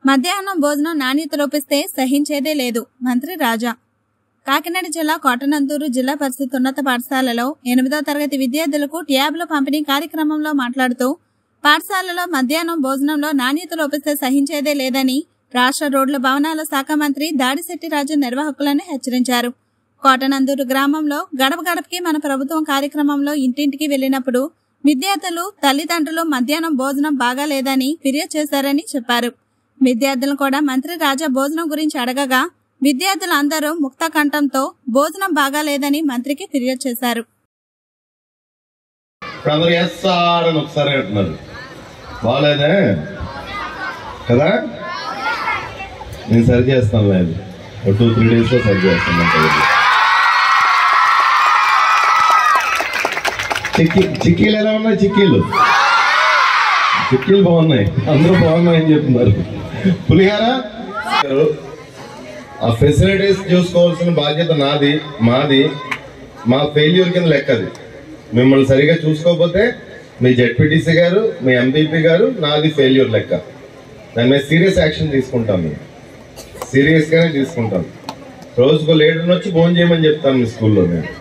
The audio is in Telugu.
మధ్యాహ్నం భోజనం నాణ్యత లోపిస్తే సహించేదే లేదు మంత్రి రాజా కాకినాడ జిల్లా కోటనందూరు జిల్లా పరిషత్ ఉన్నత పాఠశాలలో ఎనిమిదో తరగతి విద్యార్థులకు ట్యాబ్ల పంపిణీ కార్యక్రమంలో మాట్లాడుతూ పాఠశాలలో మధ్యాహ్నం భోజనంలో నాణ్యత లోపిస్తే సహించేదే లేదని రాష్ట్ర రోడ్ల భవనాల శాఖ మంత్రి దాడిశెట్టి రాజు నిర్వాహకులను హెచ్చరించారు కోటనందూరు గ్రామంలో గడప గడపకి మన ప్రభుత్వం కార్యక్రమంలో ఇంటింటికి వెళ్లినప్పుడు విద్యార్థులు తల్లిదండ్రులు మధ్యాహ్నం భోజనం బాగాలేదని ఫిర్యాదు చేశారని చెప్పారు విద్యార్థులు కూడా మంత్రి రాజా భోజనం గురించి అడగగా విద్యార్థులు అందరూ ముక్త కంఠంతో భోజనం బాగాలేదని మంత్రికి ఫిర్యాదు చేశారు ఇప్పుడు అందరూ ఎస్ సార్ అని ఒకసారి అంటున్నారు బాగాలేదే కదా నేను సరి చేస్తాను లేదు ఒక టూ త్రీ డేస్లో సరి చేస్తాను చిక్కీ చిక్కీలు ఎలా ఉన్నాయి చిక్కీలు చిక్కీలు బాగున్నాయి అందరూ బాగున్నాయని చెప్తున్నారు పులిహార ఆ ఫెసిలిటీస్ చూసుకోవాల్సిన బాధ్యత నాది మాది మా ఫెయిల్యూర్ కింద లెక్కది మిమ్మల్ని సరిగా చూసుకోకపోతే మీ జెడ్పీటీసీ గారు మీ ఎంపీపీ గారు నాది ఫెయిల్యూర్ లెక్క దాని మీద సీరియస్ యాక్షన్ తీసుకుంటాం మేము సీరియస్గానే తీసుకుంటాం రోజుకో లీడర్ని వచ్చి ఫోన్ చేయమని చెప్తాను మీ స్కూల్లో నేను